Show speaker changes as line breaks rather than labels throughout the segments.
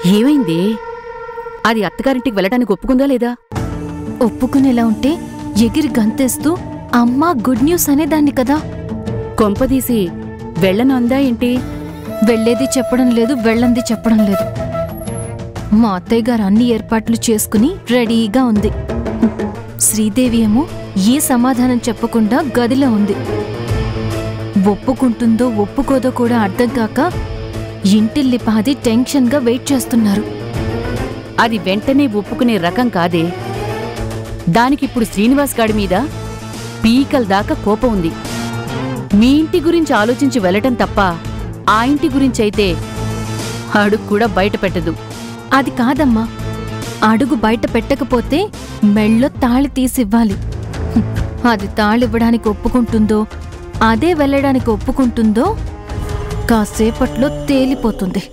ఏమైంది అది అత్తగారింటికి వెళ్ళడానికి ఒప్పుకుందా లేదా
ఒప్పుకునేలా ఉంటే ఎగిరి గంతేస్తూ అమ్మా గుడ్ న్యూస్ అనేదాన్ని కదా
కొంపదీసి వెళ్ళను అందా ఏంటి
వెళ్ళేది చెప్పడం లేదు వెళ్ళంది చెప్పడం లేదు మా అత్తయ్య గారు అన్ని ఏర్పాట్లు చేసుకుని రెడీగా ఉంది శ్రీదేవి ఏమో ఏ సమాధానం చెప్పకుండా గదిలో ఉంది ఒప్పుకుంటుందో ఒప్పుకోదో కూడా అర్థం కాక ఇంటిల్లి పాది టెన్షన్గా వెయిట్ చేస్తున్నారు
అది వెంటనే ఒప్పుకునే రకం కాదే దానికిప్పుడు శ్రీనివాస్ గాడి మీద పీకల దాకా కోపం ఉంది మీ ఇంటి గురించి ఆలోచించి వెళ్ళటం తప్ప ఆ ఇంటి గురించైతే అడుగు కూడా బయట పెట్టదు
అది కాదమ్మా అడుగు బయట పెట్టకపోతే మెళ్ళో తాళి తీసివ్వాలి హ్మ్. అది తాళివ్వడానికి ఒప్పుకుంటుందో అదే వెళ్ళడానికి ఒప్పుకుంటుందో కాసేపట్లో తేలిపోతుంది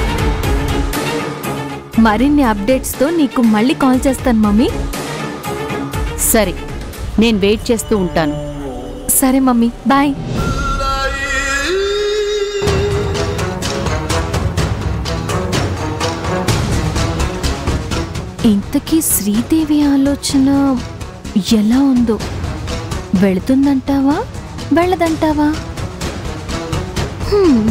మరిన్ని అప్డేట్స్తో నీకు మళ్ళీ కాల్ చేస్తాను మమ్మీ
సరే నేను వెయిట్ చేస్తూ ఉంటాను
సరే మమ్మీ బాయ్ ఇంతకీ శ్రీదేవి ఆలోచన ఎలా ఉందో వెళుతుందంటావా వెళ్ళదంటావా హ్మ్.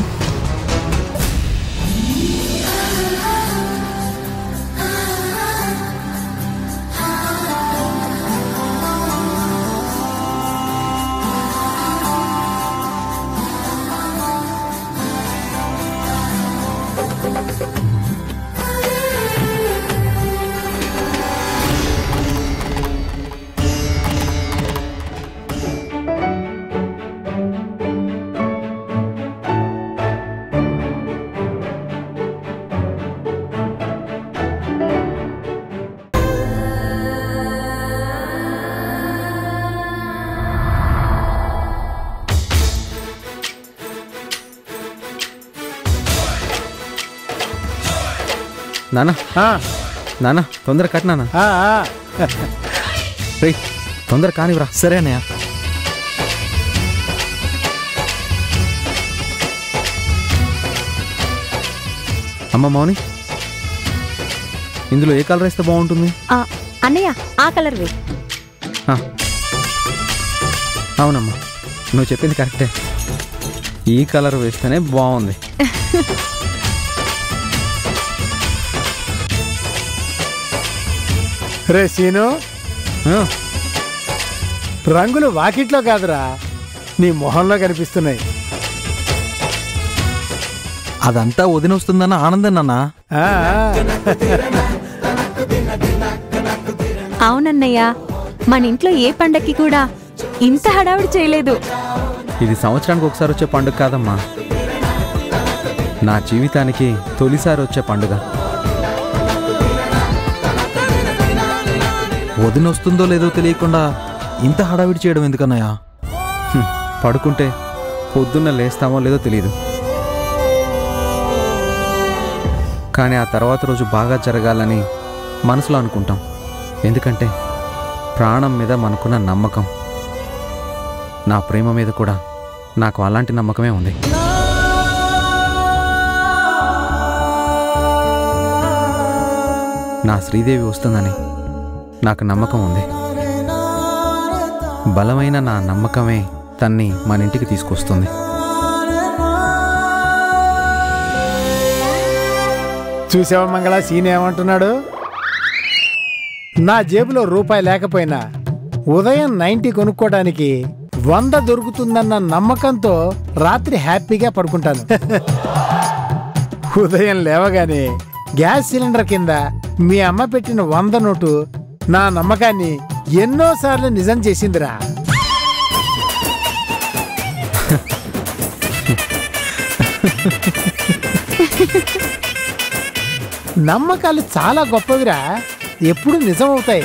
నాన్న
ఆ,
నాన్న తొందర కట్ నాన్న
ఆ, ఆ.
రే తొందర కానివ్వరా
సరే అన్నయ్య
అమ్మ మౌని ఇందులో ఏ కలర్ వేస్తే బాగుంటుంది
అన్నయ్య ఆ కలర్ వే
ఆ. అవునమ్మా నువ్వు చెప్పింది కరెక్టే ఈ కలర్ వేస్తేనే బాగుంది
రే సీను
ఆ,
రంగులు వాకిట్లో కాదురా నీ మొహంలో కనిపిస్తున్నాయి
అదంతా వదిన వస్తుందన్న ఆనందం నాన్న
ఆ, ఆ.
అవునన్నయ్య మన ఇంట్లో ఏ పండక్కి కూడా ఇంత హడావిడి చేయలేదు
ఇది సంవత్సరానికి ఒకసారి వచ్చే పండుగ కాదమ్మా నా జీవితానికి తొలిసారి వచ్చే పండుగ
వదిన వస్తుందో లేదో తెలియకుండా ఇంత హడావిడి చేయడం ఎందుకన్నయ్య
హ్మ్, పడుకుంటే పొద్దున్న లేస్తామో లేదో తెలియదు కానీ ఆ తర్వాత రోజు బాగా జరగాలని మనసులో అనుకుంటాం ఎందుకంటే ప్రాణం మీద మనకున్న నమ్మకం నా ప్రేమ మీద కూడా నాకు అలాంటి నమ్మకమే ఉంది నా శ్రీదేవి వస్తుందని నాకు నమ్మకం ఉంది బలమైన నా నమ్మకమే తన్ని మన ఇంటికి తీసుకొస్తుంది
చూసావా మంగళ సీన్ ఏమంటున్నాడు నా జేబులో రూపాయి లేకపోయినా ఉదయం నైంటీ కొనుక్కోవడానికి వంద దొరుకుతుందన్న నమ్మకంతో రాత్రి హ్యాపీగా పడుకుంటాను ఉదయం లేవగానే గ్యాస్ సిలిండర్ కింద మీ అమ్మ పెట్టిన వంద నోటు నా నమ్మకాన్ని ఎన్నోసార్లు నిజం చేసిందిరా నమ్మకాలు చాలా గొప్పవిరా ఎప్పుడు నిజం అవుతాయి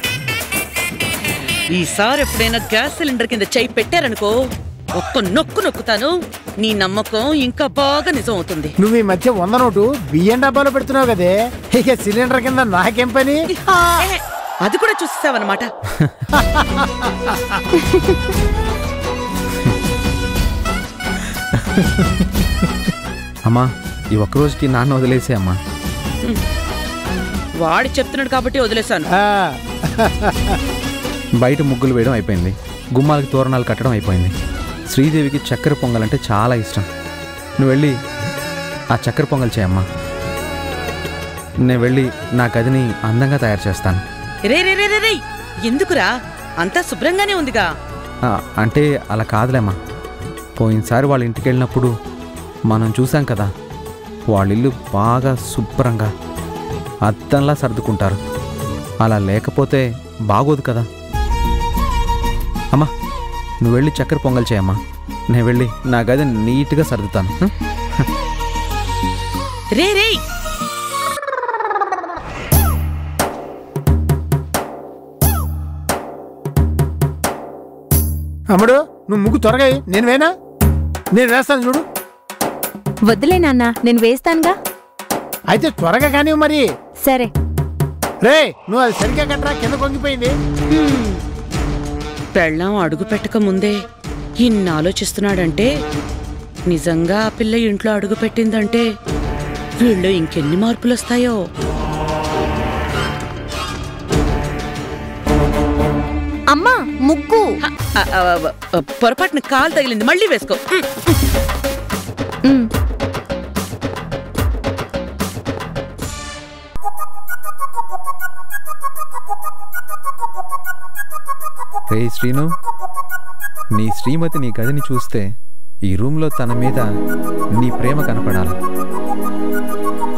ఈసారి ఎప్పుడైనా గ్యాస్ సిలిండర్ కింద చేయి పెట్టారనుకో ఒక్క నొక్కు నొక్కుతాను నీ నమ్మకం ఇంకా బాగా నిజం అవుతుంది
నువ్వు ఈ మధ్య వంద నోటు బియ్యం డబ్బాలో పెడుతున్నావు కదే ఇక సిలిండర్ కింద నాకేం పని
ఏ, అది కూడా చూసేసావన్నమాట
అమ్మా ఈ ఒక్క రోజుకి నాన్న వదిలేసే అమ్మా
వాడు చెప్తున్నాడు కాబట్టి వదిలేశాను
ఆ,
బయట ముగ్గులు వేయడం అయిపోయింది గుమ్మాలకి తోరణాలు కట్టడం అయిపోయింది శ్రీదేవికి చక్కెర పొంగల్ అంటే చాలా ఇష్టం నువ్వు వెళ్ళి ఆ చక్కెర పొంగల్ చేయమ్మా నేను వెళ్ళి నా గదిని అందంగా తయారు చేస్తాను
రే రే రే రే రే ఎందుకురా అంతా శుభ్రంగానే ఉందిగా
ఆ, అంటే అలా కాదులేమ్మా పోయినసారి వాళ్ళ ఇంటికి వెళ్ళినప్పుడు మనం చూసాం కదా వాళ్ళ ఇల్లు బాగా శుభ్రంగా అద్దంలా సర్దుకుంటారు అలా లేకపోతే బాగోదు కదా అమ్మా నువ్వు వెళ్ళి చక్కెర పొంగల్ చేయమ్మా నేను వెళ్ళి నా గది నీట్గా సర్దుతాను హ?
రే రే
అమ్ముడు నువ్వు ముగ్గు త్వరగా వేయి. నేను వేనా నేను వేస్తాను చూడు
వద్దులే నాన్న నేను వేస్తానుగా
అయితే త్వరగా కానీ మరి
సరే
రే నువ్వు అది సరిగ్గా కట్టరా కింద కొంగిపోయింది
హ్మ్. పెళ్ళాం అడుగు పెట్టక ముందే ఇన్ని ఆలోచిస్తున్నాడంటే నిజంగా ఆ పిల్ల ఇంట్లో అడుగు పెట్టిందంటే వీళ్ళు ఇంకెన్ని మార్పులు వస్తాయో
అమ్మా ముగ్గు
హ, ఆ, ఆ, ఆ, పొరపాటున కాలు తగిలింది మళ్ళీ వేసుకో హ్మ్.
ఉమ్,
రే శ్రీను నీ శ్రీమతి నీ గదిని చూస్తే ఈ రూమ్లో తన మీద నీ ప్రేమ కనపడాలి